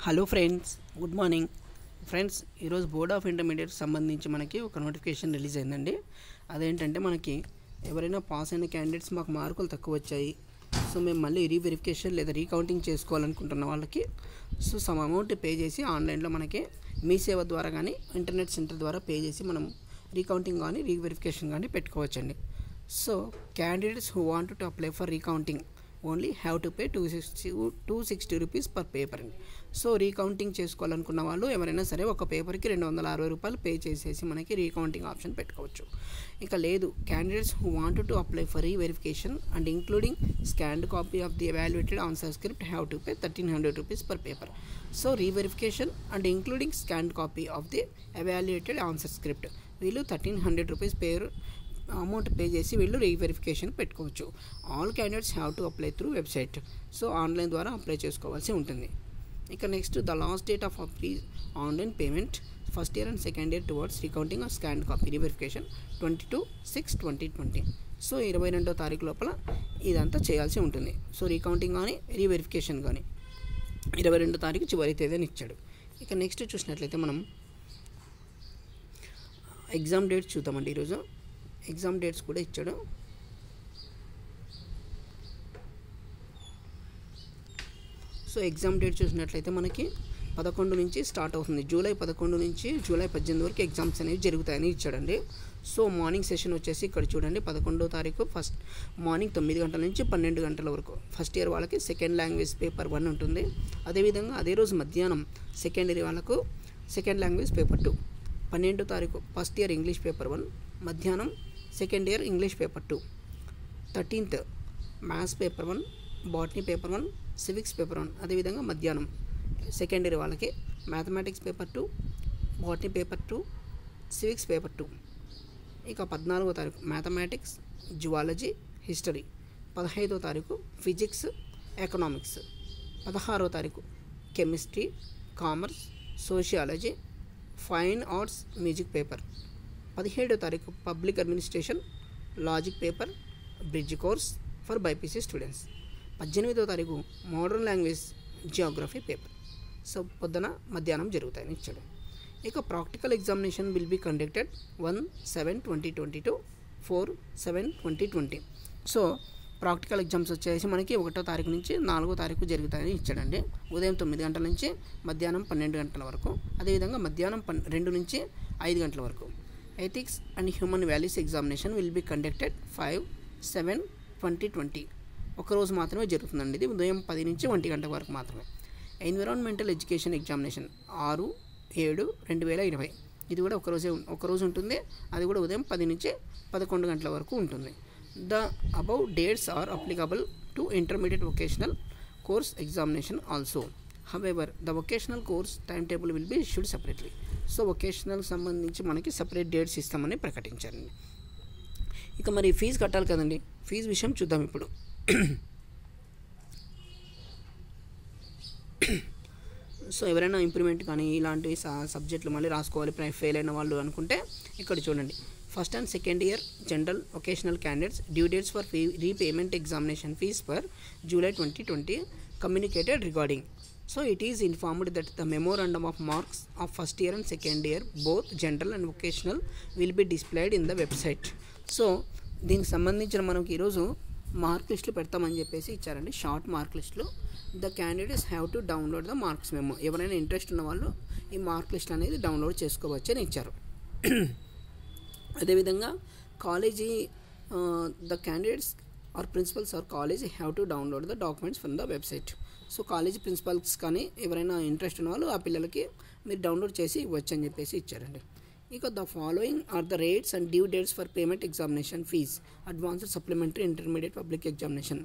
Hello friends good morning friends ఈరోజు board of intermediate సంబంధించి మనకి ఒక నోటిఫికేషన్ రిలీజ్ అయిందండి అదేంటంటే మనకి ఎవరైనా పాస్ అయిన క్యాండిడేట్స్ మాకు మార్కులు తక్కువ వచ్చాయి సో మేము మళ్ళీ రీవెరిఫికేషన్ లేదా రీకౌంటింగ్ చేసుకోవాలనుకుంటున్న వాళ్ళకి సో సమ్ అమౌంట్ పే చేసి ఆన్లైన్లో మనకి మీ సేవ ద్వారా కానీ ఇంటర్నెట్ సెంటర్ ద్వారా పే చేసి మనం రీకౌంటింగ్ కానీ రీవెరిఫికేషన్ కానీ పెట్టుకోవచ్చండి so candidates who want to apply for recounting only have to pay two sixty two sixty rupees per paper అండి సో రీకౌంటింగ్ చేసుకోవాలనుకున్న వాళ్ళు ఎవరైనా సరే ఒక పేపర్కి రెండు వందల అరవై రూపాయలు పే చేసేసి మనకి రీకౌంటింగ్ ఆప్షన్ పెట్టుకోవచ్చు ఇక లేదు candidates who want to apply for reverification and including scanned copy of the evaluated answer script have to pay thirteen hundred rupees per paper so reverification and including scanned copy of the evaluated answer script వీళ్ళు thirteen hundred rupees పేరు amount pay చేసి వీళ్ళు reverification పెట్టుకోవచ్చు all candidates have to apply through website so online ద్వారా apply చేసుకోవాల్సి ఉంటుంది ఇక next the last date of అప్లీ online payment first year and second year towards recounting of scan copy reverification twenty two six twenty twenty so ఇరవై రెండో తారీఖు లోపల ఇదంతా చేయాల్సి ఉంటుంది సో రీకౌంటింగ్ కానీ రీవెరిఫికేషన్ కానీ ఇరవై రెండో తారీఖు చివరి తేదీని ఇచ్చాడు ఇక నెక్స్ట్ చూసినట్లయితే మనం ఎగ్జామ్ డేట్స్ చూద్దామండి ఈరోజు ఎగ్జామ్ డేట్స్ కూడా ఇచ్చాడు సో ఎగ్జామ్ డేట్ చూసినట్లయితే మనకి పదకొండు నుంచి స్టార్ట్ అవుతుంది జూలై పదకొండు నుంచి జూలై పద్దెనిమిది వరకు ఎగ్జామ్స్ అనేవి జరుగుతాయని ఇచ్చాడండి సో మార్నింగ్ సెషన్ వచ్చేసి ఇక్కడ చూడండి పదకొండో తారీఖు ఫస్ట్ మార్నింగ్ తొమ్మిది గంటల నుంచి పన్నెండు గంటల వరకు ఫస్ట్ ఇయర్ వాళ్ళకి సెకండ్ లాంగ్వేజ్ పేపర్ వన్ ఉంటుంది అదేవిధంగా అదే రోజు మధ్యాహ్నం సెకండ్ ఇయర్ వాళ్ళకు సెకండ్ లాంగ్వేజ్ పేపర్ టూ పన్నెండో తారీఖు first year English paper one మధ్యాహ్నం second year English paper two thirteenth maths paper one botany paper one civics paper one అదేవిధంగా మధ్యాహ్నం సెకండ్ ఇయర్ వాళ్ళకి mathematics paper two botany paper two civics paper two ఇక పద్నాలుగో తారీఖు mathematics zoology history పదహైదో తారీఖు physics economics పదహారో తారీఖు chemistry commerce sociology fine arts music paper పదిహేడో తారీఖు public administration logic paper bridge course for BiPC students పద్దెనిమిదో తారీఖు modern language geography paper so పొద్దున మధ్యాహ్నం జరుగుతాయని ఇచ్చాడు ఇక practical examination will be conducted one seven twenty twenty two four seven twenty twenty so practical exams వచ్చేసి మనకి ఒకటో తారీఖు నుంచి నాలుగో తారీఖు జరుగుతాయని ఇచ్చాడండి ఉదయం తొమ్మిది గంటల నుంచి మధ్యాహ్నం పన్నెండు గంటల వరకు అదేవిధంగా మధ్యాహ్నం పన్ రెండు నుంచి ఐదు గంటల వరకు ethics and human values examination will be conducted five seven twenty twenty ఒకరోజు మాత్రమే జరుగుతుందండి ఇది ఉదయం పది నుంచి ఒంటి గంట వరకు మాత్రమే ఎన్విరాన్మెంటల్ ఎడ్యుకేషన్ ఎగ్జామినేషన్ ఆరు ఏడు రెండు వేల ఇరవై ఇది కూడా ఒకరోజే ఒకరోజు ఉంటుంది అది కూడా ఉదయం పది నుంచి పదకొండు గంటల వరకు ఉంటుంది the above dates are applicable to intermediate vocational course examination also however the vocational course time table will be issued separately so vocational సంబంధించి మనకి సపరేట్ డేట్స్ ఇస్తామని ప్రకటించారండి ఇక మరి ఫీజు కట్టాలి కదండి ఫీజు విషయం చూద్దాం ఇప్పుడు సో ఎవరైనా ఇంప్రూవ్మెంట్ కానీ ఇలాంటివి సబ్జెక్టులు మళ్ళీ రాసుకోవాలి ఫెయిల్ అయిన వాళ్ళు అనుకుంటే ఇక్కడ చూడండి first and second year general vocational candidates due dates for fee repayment examination fees for July twenty twenty communicated regarding so it is informed that the memorandum of marks of first year and second year both general and vocational will be displayed in the website so దీనికి సంబంధించిన మనకి ఈరోజు mark లిస్టులు పెడతామని చెప్పేసి ఇచ్చారండి short mark లిస్టులు the candidates have to download the marks memo ఎవరైనా ఇంట్రెస్ట్ ఉన్న వాళ్ళు ఈ మార్క్ లిస్ట్ అనేది డౌన్లోడ్ చేసుకోవచ్చు అని ఇచ్చారు అదేవిధంగా college the candidates or principals or college have to download the documents from the website so college principals కానీ ఎవరైనా ఇంట్రెస్ట్ ఉన్న వాళ్ళు ఆ పిల్లలకి మీరు డౌన్లోడ్ చేసి ఇవ్వచ్చు అని చెప్పేసి ఇచ్చారండి ఇక the following are the rates and due dates for payment examination fees advanced supplementary intermediate public examination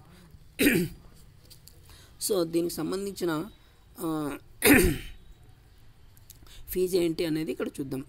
so దీనికి సంబంధించిన ఫీజు ఏంటి అనేది ఇక్కడ చూద్దాం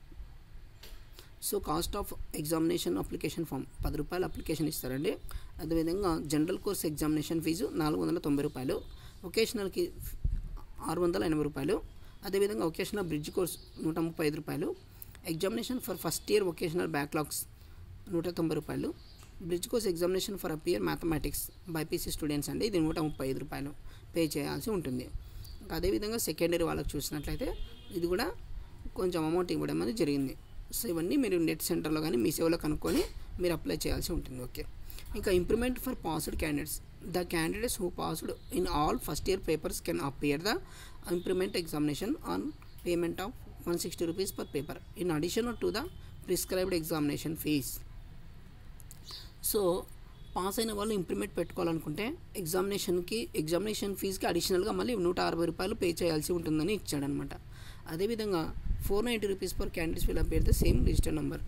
so cost of examination application form పది రూపాయలు అప్లికేషన్ ఇస్తారండి అదేవిధంగా జనరల్ కోర్స్ ఎగ్జామినేషన్ ఫీజు నాలుగు వందల తొంభై రూపాయలు వొకేషనల్కి ఆరు వందల ఎనభై రూపాయలు అదేవిధంగా వొకేషనల్ బ్రిడ్జ్ కోర్స్ నూట ముప్పై ఐదు రూపాయలు examination for first year vocational backlogs నూట తొంభై రూపాయలు bridge course examination for appear mathematics BiPC students అండి ఇది నూట ముప్పై ఐదు రూపాయలు పే చేయాల్సి ఉంటుంది ఇంకా అదేవిధంగా సెకండరీ వాళ్ళకి చూసినట్లయితే ఇది కూడా కొంచెం అమౌంట్ ఇవ్వడం అనేది జరిగింది సో ఇవన్నీ మీరు నెట్ సెంటర్లో కానీ మీ సేవలో కనుక్కొని మీరు అప్లై చేయాల్సి ఉంటుంది ఓకే ఇంకా improvement for passed candidates the candidates who passed in all first year papers can appear the improvement examination on payment of one sixty rupees per paper in addition to the prescribed examination fees so pass అయిన వాళ్ళు improvement పెట్టుకోవాలనుకుంటే ఎగ్జామినేషన్కి examination ఫీజుకి అడిషనల్గా మళ్ళీ నూట అరవై రూపాయలు pay చేయాల్సి ఉంటుందని ఇచ్చాడనమాట అదేవిధంగా four ninety rupees per candidates will appear the same register number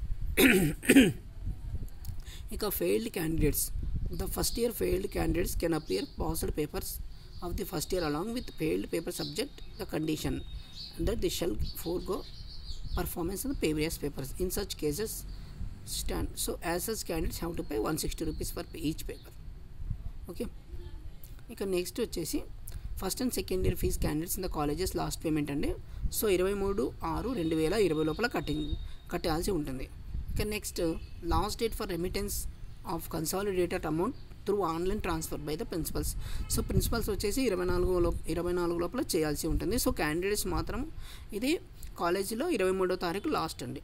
ఇక failed candidates the first year failed candidates can appear passed papers of the first year along with failed paper subject the condition that the shall forgo performance in the previous papers. In such cases, stand so as such candidates have to pay 160 rupees for each paper. Okay ఇక next వచ్చేసి first and second year fees candidates in the colleges last payment అండి so ఇరవై మూడు ఆరు రెండు వేల ఇరవై లోపల కట్టింగ్ కట్టాల్సి ఉంటుంది ఇక next last date for remittance of consolidated amount through online transfer by the principals so principals వచ్చేసి ఇరవై నాలుగు లో ఇరవై నాలుగు లోపల చేయాల్సి ఉంటుంది సో క్యాండిడేట్స్ మాత్రం ఇది కాలేజీలో ఇరవై మూడో తారీఖు లాస్ట్ అండి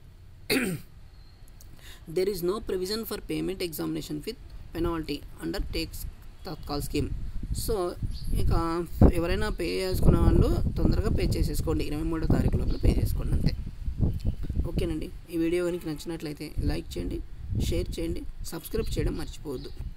there is no provision for payment examination with penalty under takes tatkal scheme so ఇక ఎవరైనా పే చేసుకున్న వాళ్ళు తొందరగా పే చేసేసుకోండి ఇరవై మూడో తారీఖు లోపల పే చేసుకోండి అంతే ఓకేనండి ఈ వీడియో కనుక నచ్చినట్లయితే లైక్ చేయండి షేర్ చేయండి సబ్స్క్రైబ్ చేయడం మర్చిపోవద్దు